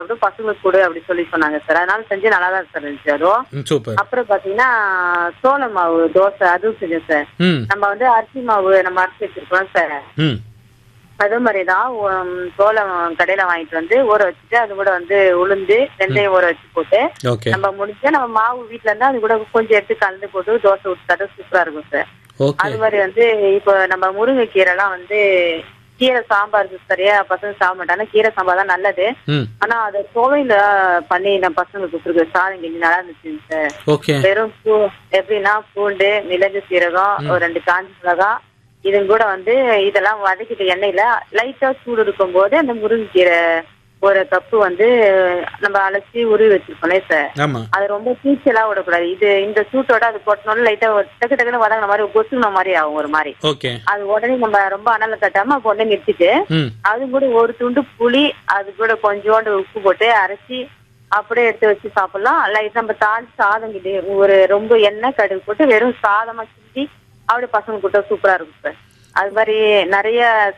சாப்பிட்டு பசங்களுக்கு கொடு அப்படி சொல்லி சொன்னாங்க சார் அதனால செஞ்சு நல்லா தான் சார் இருந்துச்சு அதுவும் ம், சூப்பர் அப்புறம் பாத்தீங்கன்னா சோள மாவு தோசை அதுவும் செஞ்சேன் சார் ம் நம்ம வந்து அரிசி மாவு நம்ம அரிசி வச்சிருக்கோம் சார் ம் அதே மாதிரி தான் உம், சோளம் கடையில வாங்கிட்டு வந்து ஊற வச்சுட்டு அது கூட வந்து உளுந்து வெந்தயம் ஊற வச்சு போட்டு ஓகே நம்ம முடிஞ்சா நம்ம மாவு வீட்ல இருந்தா அது கூட கொஞ்சம் எடுத்து கலந்து போட்டு தோசை விட்டு சூப்பரா இருக்கும் சார் ஓகே அது மாதிரி வந்து இப்போ நம்ம முருங்கைக்கீரை எல்லாம் வந்து கீரை சாம்பாருக்கு சரியா பசங்க சாப்பிட மாட்டாங்க கீரை சாம்பார் தான் நல்லது ம் ஆனா அதை கோவையில பண்ணி நான் பசங்களுக்கு கொடுத்துருக்கேன் சாதம் கிண்டி நல்லா இருந்துச்சு சார் ஓகே வெறும் பூ எப்படின்னா பூண்டு மிளகு சீரகம் ஒரு ரெண்டு காஞ்சி மிளகா இது கூட வந்து இதெல்லாம் வதக்கிட்டு எண்ணெயில லைட்டா சூடு இருக்கும் போது அந்த முருங்கைக்கீரை ஒரு கப்பு வந்து நம்ம அலசி உருவி வச்சிருக்கோம்ல சார் ஆமா அது ரொம்ப தீச்சலா விடக்கூடாது இது இந்த சூட்டோட அது கொட்டினோட லைட்டா ஒரு டக்கு டக்குன்னு வதங்கின மாதிரி கொசுன மாதிரி ஆகும் ஒரு மாதிரி ஓகே அது உடனே நம்ம ரொம்ப அனல கட்டாம அப்ப உடனே நிறுத்திட்டு ம் அது கூட ஒரு துண்டு புளி அது கூட கொஞ்சோண்டு உப்பு போட்டு அரைச்சி அப்படியே எடுத்து வச்சு சாப்பிடலாம் லைட் நம்ம தாளிச்சு சாதம் கிட்டே ஒரு ரொம்ப எண்ணெய் கடுகு போட்டு வெறும் சாதமா கிண்டி அப்படியே பசங்க கூட்ட சூப்பரா இருக்கும் சார் அது மாதிரி நிறைய